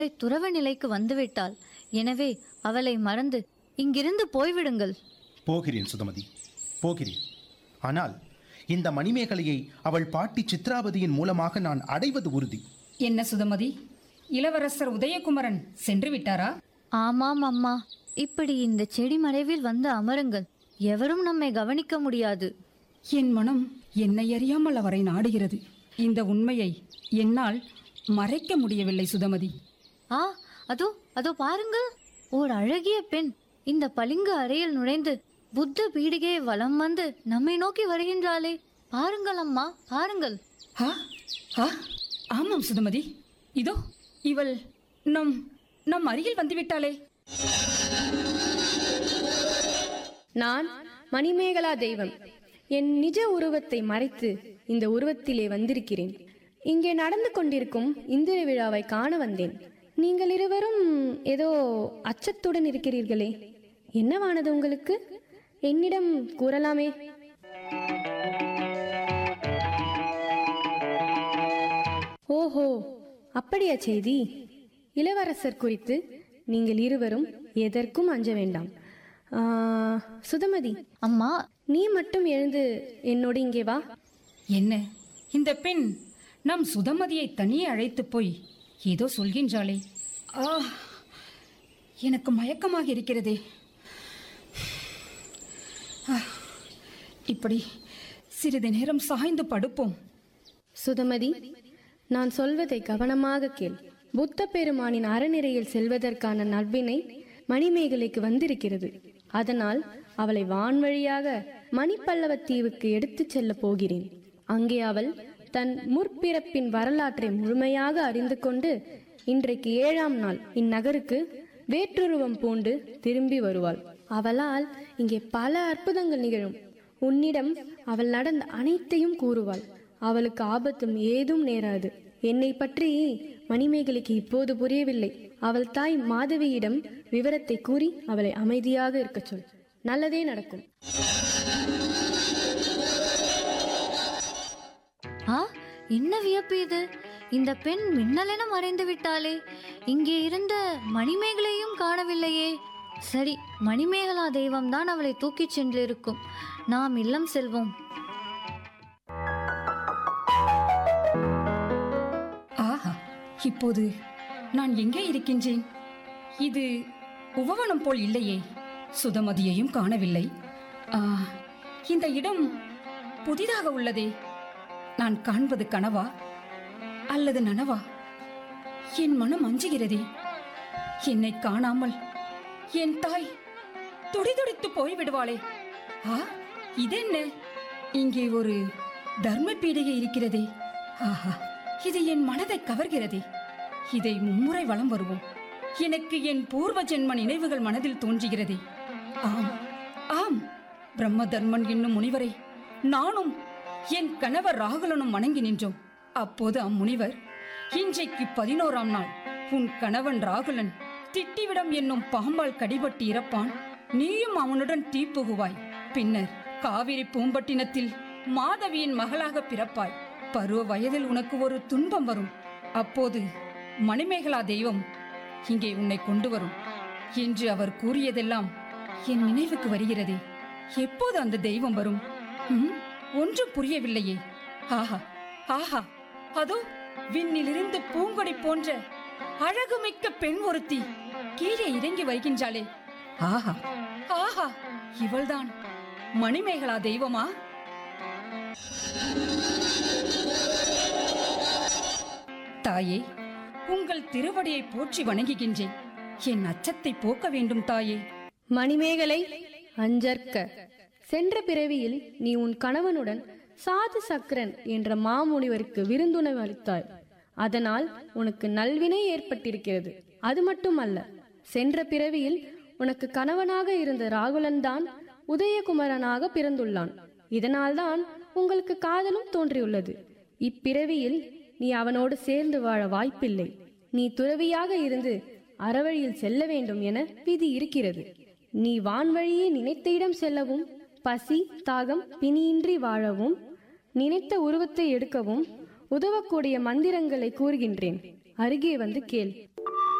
துறவ நிலைக்கு வந்துவிட்டாள் எனவே அவளை மறந்து இங்கிருந்து போய்விடுங்கள் போகிறேன் சுதமதி போகிறேன் ஆனால் இந்த மணிமேகலையை அவள் பாட்டி சித்ராவதியின் மூலமாக நான் அடைவது உறுதி என்ன சுதமதி இளவரசர் உதயகுமரன் சென்று விட்டாரா ஆமாம் அம்மா இப்படி இந்த செடி மறைவில் வந்து அமருங்கள் எவரும் நம்மை கவனிக்க முடியாது என் மனம் என்னை அறியாமல் அவரை நாடுகிறது இந்த உண்மையை என்னால் மறைக்க முடியவில்லை சுதமதி ஆ அதோ அதோ பாருங்கள் ஓர் அழகிய பெண் இந்த பளிங்கு அறையில் நுழைந்து புத்த பீடிகையை வலம் வந்து நம்மை நோக்கி வருகின்றாளே பாருங்கள் அம்மா பாருங்கள் ஆ ஆ ஆமாம் சுதமதி இதோ இவள் நம் நம் அருகில் வந்துவிட்டாளே நான் மணிமேகலா தெய்வம் என் நிஜ உருவத்தை மறைத்து இந்த உருவத்திலே வந்திருக்கிறேன் இங்கே நடந்து கொண்டிருக்கும் இந்திர விழாவை காண வந்தேன் நீங்கள் இருவரும் ஏதோ அச்சத்துடன் இருக்கிறீர்களே என்னவானது உங்களுக்கு என்னிடம் கூறலாமே ஓஹோ அப்படியா செய்தி இளவரசர் குறித்து நீங்கள் இருவரும் எதற்கும் அஞ்ச வேண்டாம் ஆ, சுதமதி அம்மா நீ மட்டும் எழுந்து என்னோடு இங்கே வா என்ன இந்த பெண் நம் சுதமதியை தனியே அழைத்து போய் ஏதோ சொல்கின்றாளே ஆ எனக்கு மயக்கமாக இருக்கிறதே ஆ, இப்படி சிறிது நேரம் சாய்ந்து படுப்போம் சுதமதி நான் சொல்வதை கவனமாக கேள் புத்த பெருமானின் அறநிறையில் செல்வதற்கான நல்வினை மணிமேகலைக்கு வந்திருக்கிறது அதனால் அவளை வான்வழியாக மணிப்பல்லவத் தீவுக்கு எடுத்துச் செல்லப் போகிறேன் அங்கே அவள் தன் முற்பிறப்பின் வரலாற்றை முழுமையாக அறிந்து கொண்டு இன்றைக்கு ஏழாம் நாள் இந்நகருக்கு வேற்றுருவம் பூண்டு திரும்பி வருவாள் அவளால் இங்கே பல அற்புதங்கள் நிகழும் உன்னிடம் அவள் நடந்த அனைத்தையும் கூறுவாள் அவளுக்கு ஆபத்தும் ஏதும் நேராது என்னை பற்றி மணிமேகலைக்கு இப்போது புரியவில்லை அவள் தாய் மாதவியிடம் விவரத்தை கூறி அவளை அமைதியாக இருக்கச் சொல் நல்லதே நடக்கும் ஆ என்ன வியப்பு இது இந்த பெண் மின்னலென மறைந்து விட்டாளே இங்கே இருந்த மணிமேகலையும் காணவில்லையே சரி மணிமேகலா தெய்வம்தான் அவளை தூக்கிச் சென்றிருக்கும் நாம் இல்லம் செல்வோம் ஆஹா இப்போது நான் எங்கே இருக்கின்றேன் இது உபவனம் போல் இல்லையே சுதமதியையும் காணவில்லை ஆ, இந்த இடம் புதிதாக உள்ளதே நான் காண்பது கனவா அல்லது நனவா என் மனம் அஞ்சுகிறதே என்னை காணாமல் என் தாய் துடிதுடித்து போய்விடுவாளே ஆ இதென்ன இங்கே ஒரு தர்ம பீடிகை இருக்கிறதே ஆஹா இது என் மனதை கவர்கிறதே இதை மும்முறை வலம் வருவோம் எனக்கு என் பூர்வ ஜென்ம நினைவுகள் மனதில் தோன்றுகிறதே ஆம் ஆம் பிரம்ம தர்மன் என்னும் முனிவரை நானும் என் கணவர் ராகுலனும் வணங்கி நின்றோம் அப்போது அம்முனிவர் இன்றைக்கு பதினோராம் நாள் உன் கணவன் ராகுலன் திட்டிவிடம் என்னும் பாம்பால் கடிபட்டு இறப்பான் நீயும் அவனுடன் தீப்புகுவாய் பின்னர் காவிரி பூம்பட்டினத்தில் மாதவியின் மகளாக பிறப்பாய் பருவ வயதில் உனக்கு ஒரு துன்பம் வரும் அப்போது மணிமேகலா தெய்வம் இங்கே உன்னை கொண்டு வரும் என்று அவர் கூறியதெல்லாம் என் நினைவுக்கு வருகிறதே எப்போது அந்த தெய்வம் வரும் ம், ஒன்றும் புரியவில்லையே ஆஹா ஆஹா அதோ விண்ணிலிருந்து பூங்கொடி போன்ற அழகுமிக்க பெண் ஒருத்தி கீழே இறங்கி வருகின்றாளே ஆஹா ஆஹா இவள்தான் மணிமேகலா தெய்வமா தாயே உங்கள் திருவடியை போற்றி வணங்குகின்றேன் என் அச்சத்தை போக்க வேண்டும் தாயே மணிமேகலை அஞ்சற்க சென்ற பிறவியில் நீ உன் கணவனுடன் சாது சக்கரன் என்ற மாமுனிவருக்கு விருந்துணவு அளித்தாய் அதனால் உனக்கு நல்வினை ஏற்பட்டிருக்கிறது அது மட்டுமல்ல சென்ற பிறவியில் உனக்கு கணவனாக இருந்த ராகுலன் தான் உதயகுமரனாக பிறந்துள்ளான் இதனால்தான் உங்களுக்கு காதலும் தோன்றியுள்ளது இப்பிறவியில் நீ அவனோடு சேர்ந்து வாழ வாய்ப்பில்லை நீ துறவியாக இருந்து அறவழியில் செல்ல வேண்டும் என விதி இருக்கிறது நீ வான்வழியே நினைத்த இடம் செல்லவும் பசி தாகம் பிணியின்றி வாழவும் நினைத்த உருவத்தை எடுக்கவும் உதவக்கூடிய மந்திரங்களை கூறுகின்றேன் அருகே வந்து கேள்